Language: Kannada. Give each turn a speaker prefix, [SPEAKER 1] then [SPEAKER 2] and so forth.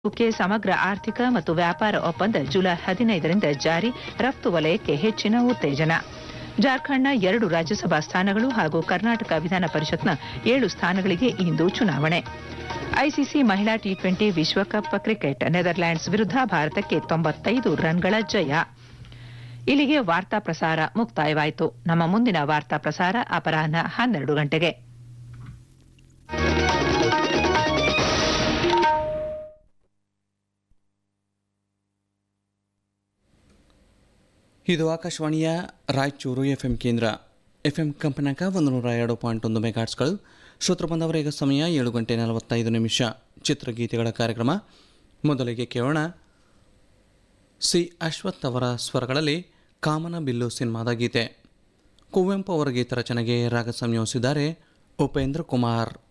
[SPEAKER 1] ಯುಕೆ ಸಮಗ್ರ ಆರ್ಥಿಕ ಮತ್ತು ವ್ಯಾಪಾರ ಒಪ್ಪಂದ ಜುಲೈ ಹದಿನೈದರಿಂದ ಜಾರಿ ರಫ್ತು ವಲಯಕ್ಕೆ ಹೆಚ್ಚಿನ ಉತ್ತೇಜನ ಜಾರ್ಖಂಡ್ನ ಎರಡು ರಾಜ್ಯಸಭಾ ಸ್ಥಾನಗಳು ಹಾಗೂ ಕರ್ನಾಟಕ ವಿಧಾನ ಪರಿಷತ್ನ ಏಳು ಸ್ಥಾನಗಳಿಗೆ ಇಂದು ಚುನಾವಣೆ ಐಸಿಸಿ ಮಹಿಳಾ ಟಿ ಟ್ವೆಂಟಿ ವಿಶ್ವಕಪ್ ಕ್ರಿಕೆಟ್ ನೆದರ್ಲ್ಯಾಂಡ್ಸ್ ವಿರುದ್ಧ ಭಾರತಕ್ಕೆ ತೊಂಬತ್ತೈದು ರನ್ಗಳ ಜಯ ಇಲ್ಲಿಗೆ ವಾರ್ತಾ ಪ್ರಸಾರ ಮುಕ್ತಾಯವಾಯಿತು ನಮ್ಮ ಮುಂದಿನ ವಾರ್ತಾ ಪ್ರಸಾರ ಅಪರಾಹ್ನ ಹನ್ನೆರಡು ಗಂಟೆಗೆ
[SPEAKER 2] ಇದು ಆಕಾಶವಾಣಿಯ ರಾಯಚೂರು ಎಫ್ ಎಂ ಕೇಂದ್ರ ಎಫ್ ಎಂ ಕಂಪನಾಕ ಒಂದು ನೂರ ಎರಡು ಪಾಯಿಂಟ್ ಒಂದು ಮೆಗಾಟ್ಸ್ಗಳು ಶ್ರೋತೃ ಬಂದವರ ಈಗ ಸಮಯ ಏಳು ಗಂಟೆ ನಲವತ್ತೈದು ನಿಮಿಷ ಚಿತ್ರಗೀತೆಗಳ ಕಾರ್ಯಕ್ರಮ ಮೊದಲಿಗೆ ಕೇಳೋಣ ಸಿ ಅಶ್ವಥ್ ಅವರ ಸ್ವರಗಳಲ್ಲಿ ಕಾಮನ ಬಿಲ್ಲು ಸಿನಿಮಾದ ಗೀತೆ ಕುವೆಂಪು ಅವರ ಗೀತ ರಚನೆಗೆ ರಾಗ ಸಂಯೋಜಿಸಿದ್ದಾರೆ ಉಪೇಂದ್ರ ಕುಮಾರ್